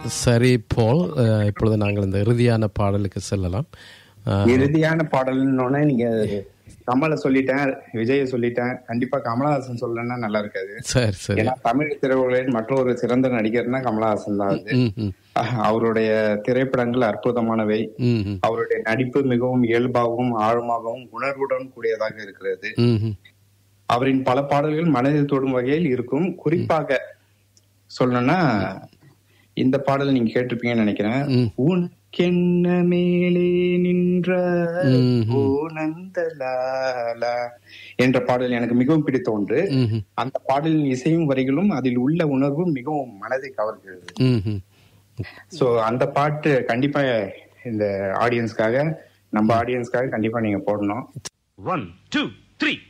சரி போல் அஹ், இப்பொழுது நாங்கள் இந்த இறுதியான பாடலுக்கு செல்லலாம் அஹ், இறுதியான பாடல்னு நீங்க கமலை சொல்லிட்டேன் விஜய சொல்லிட்டேன் கண்டிப்பா கமலஹாசன் சொல்லணும்னா நல்லா இருக்காது சரி சரி ஏன்னா தமிழ் திரையுலகின் மற்றொரு சிறந்த நடிகர்னா கமலஹாசன் தான் அது ம் ம் அஹ், அவருடைய திரைப்படங்கள் அற்புதமானவை ம் ம் அவருடைய நடிப்பு மிகவும் இயல்பாகவும் ஆழமாகவும் உணர்வுடன் கூடியதாக இருக்கிறது ம் ம் அவரின் பல பாடல்கள் மனதில் தொடும் வகையில் இருக்கும் குறிப்பாக சொல்லணும்னா இந்த பாடல் நீங்க கேட்டிருப்பீங்கன்னு நினைக்கிறேன் ம். உனக்கென்ன மேலே நின்ற ம். ஓ நந்தலாலா என்ற பாடல் எனக்கு மிகவும் பிடித்த ஒன்று ம் ம் அந்த பாடலின் இசையும் வரிகளும் அதில் உள்ள உணர்வும் மிகவும் மனதை கவர்கிறது ம் ம் சோ அந்த பாட்டு கண்டிப்பா இந்த ஆடியன்ஸ்க்காக நம்ம ஆடியன்ஸ்க்காக கண்டிப்பா நீங்க போடணும் One, two, three.